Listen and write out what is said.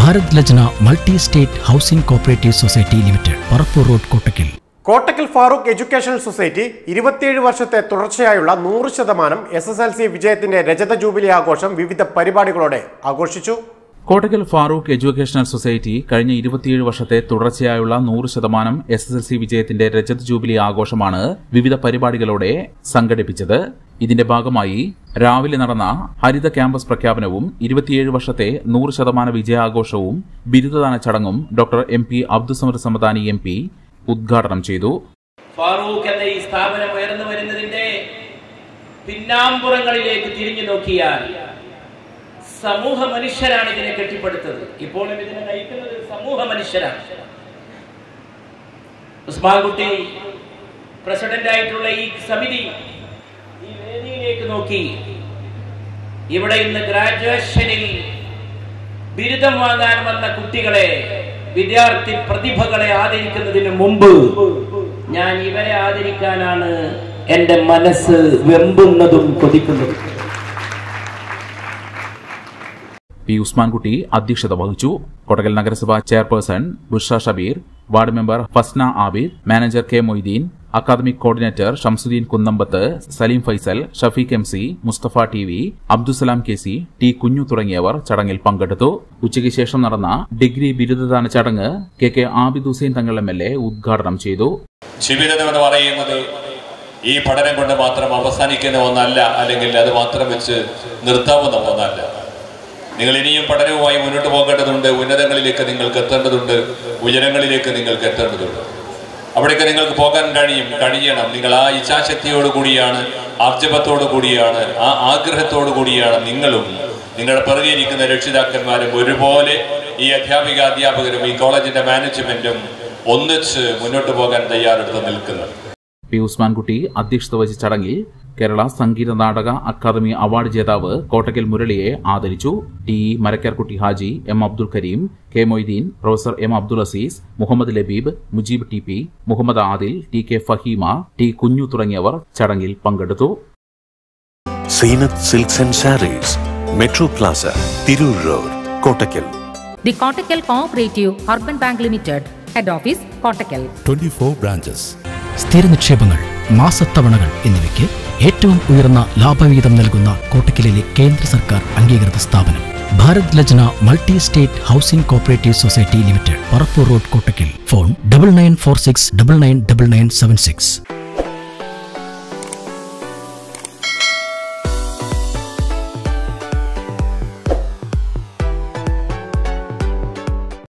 Bharat Lajna multi state housing cooperative society limited Parappur road Kottakkal Kottakkal Farooq educational society ഇരുപത്തിയേഴ് വർഷത്തെ തുടർച്ചയായുള്ള നൂറ് ശതമാനം എസ് എസ് എൽ സി വിജയത്തിന്റെ രജത ജൂബിലി ആഘോഷം വിവിധ പരിപാടികളോടെ ആഘോഷിച്ചു കോട്ടക്കൽ ഫാറൂഖ് എഡ്യൂക്കേഷണൽ സൊസൈറ്റി കഴിഞ്ഞ ഇരുപത്തിയേഴ് വർഷത്തെ തുടർച്ചയായുള്ള നൂറ് ശതമാനം എസ് എസ് എൽ സി വിജയത്തിന്റെ രജത് ജൂബിലി ആഘോഷമാണ് വിവിധ പരിപാടികളോടെ സംഘടിപ്പിച്ചത് ഇതിന്റെ ഭാഗമായി രാവിലെ നടന്ന ഹരിത ക്യാമ്പസ് പ്രഖ്യാപനവും ഇരുപത്തിയേഴ് വർഷത്തെ നൂറ് ശതമാന വിജയാഘോഷവും ബിരുദദാന ചടങ്ങും doctor M P Abdussamad Samadani M P ഉദ്ഘാടനം ചെയ്തു ഫാറൂഖ് എന്ന ഈ സ്ഥാപനം ഉയർന്നു വരുന്നതിന്റെ പിന്നാമ്പുറങ്ങളിലേക്ക് തിരിഞ്ഞു നോക്കിയാൽ സമൂഹ മനുഷ്യരാണ് ഇതിനെ കെട്ടിപ്പടുത്തത് ഇപ്പോഴും ഇതിനെ നയിക്കുന്നത് സമൂഹ മനുഷ്യരാണ് ഉസ്മാൻകുട്ടി പ്രസിഡന്റ് ആയിട്ടുള്ള ഈ സമിതി ഈ വേദിയിലേക്ക് നോക്കി ഇവിടെ ഇന്ന് ഗ്രാജുവേഷനിൽ ബിരുദം വാങ്ങാൻ വന്ന കുട്ടികളെ വിദ്യാർത്ഥി പ്രതിഭകളെ ആദരിക്കുന്നതിന് മുമ്പ് ഞാൻ ഇവരെ ആദരിക്കാനാണ് എന്റെ മനസ്സ് വെമ്പുന്നതും കൊതിക്കുന്നതും പി ഉസ്മാൻകുട്ടി അധ്യക്ഷത വഹിച്ചു കൊടകൽ നഗരസഭ chairperson Busha Shabeer ward member Fasna Abid manager K Moideen academic coordinator Shamsudheen Kunnambath Saleem Faisal Shafeeq M C Mustafa T V Abdussalam K C T Kunhu തുടങ്ങിയവർ ചടങ്ങിൽ പങ്കെടുത്തു ഉച്ചയ്ക്ക് ശേഷം നടന്ന ഡിഗ്രി ബിരുദദാന ചടങ്ങ് കെ കെ ആബിദ് ഹുസൈൻ തങ്ങൾ എം എൽ എ ഉദ്ഘാടനം ചെയ്തു ജീവിതം എന്ന് പറയുന്നത് ഈ പഠനം കൊണ്ട് മാത്രം അവസാനിക്കുന്ന ഒന്നല്ല അല്ലെങ്കിൽ അത് മാത്രം വെച്ച് നിർത്താവുന്ന ഒന്നല്ല നിങ്ങൾ ഇനിയും പഠനവുമായി മുന്നോട്ട് പോകേണ്ടതുണ്ട് ഉന്നതങ്ങളിലേക്ക് നിങ്ങൾക്ക് എത്തേണ്ടതുണ്ട് ഉയരങ്ങളിലേക്ക് നിങ്ങൾക്ക് എത്തേണ്ടതുണ്ട് അവിടേക്ക് നിങ്ങൾക്ക് പോകാൻ കഴിയും കഴിയണം നിങ്ങൾ ആ ഇച്ഛാശക്തിയോട് കൂടിയാണ് ആർജവത്തോടു കൂടിയാണ് ആ ആഗ്രഹത്തോടു കൂടിയാണ് നിങ്ങളും നിങ്ങളുടെ പിറകെ ഇരിക്കുന്ന രക്ഷിതാക്കന്മാരും ഒരുപോലെ ഈ അധ്യാപിക അധ്യാപകരും ഈ കോളേജിന്റെ മാനേജ്മെന്റും ഒന്നിച്ച് മുന്നോട്ട് പോകാൻ തയ്യാറെടുത്ത് നിൽക്കുന്നത് പി ഉസ്മാൻകുട്ടി അധ്യക്ഷത വഹിച്ച ചടങ്ങിൽ കേരള സംഗീത നാടക അക്കാദമി അവാർഡ് ജേതാവ് കോട്ടക്കൽ മുരളിയെ ആദരിച്ചു T E Marakkarkutty Haji M Abdul Kareem K Moideen professor M Abdul Azeez Muhammad Labeeb Mujeeb T P Muhammad Adil T K Faheema T Kunhu തുടങ്ങിയവർ ചടങ്ങിൽ പങ്കെടുത്തു Seenath silks and sarees metro plaza Tirur road Kottakkal The Kottakkal Cooperative Urban Bank Limited, Head Office, Kottakkal. 24 branches. സ്ഥിര നിക്ഷേപങ്ങൾ മാസത്തവണകൾ എന്നിവയ്ക്ക് ഏറ്റവും ഉയർന്ന ലാഭവിഹിതം നൽകുന്ന കോട്ടക്കലിലെ കേന്ദ്ര സർക്കാർ അംഗീകൃത സ്ഥാപനം Bharat Lajna multi state housing cooperative society limited Parappur road Kottakkal phone double nine four six double nine double nine seven six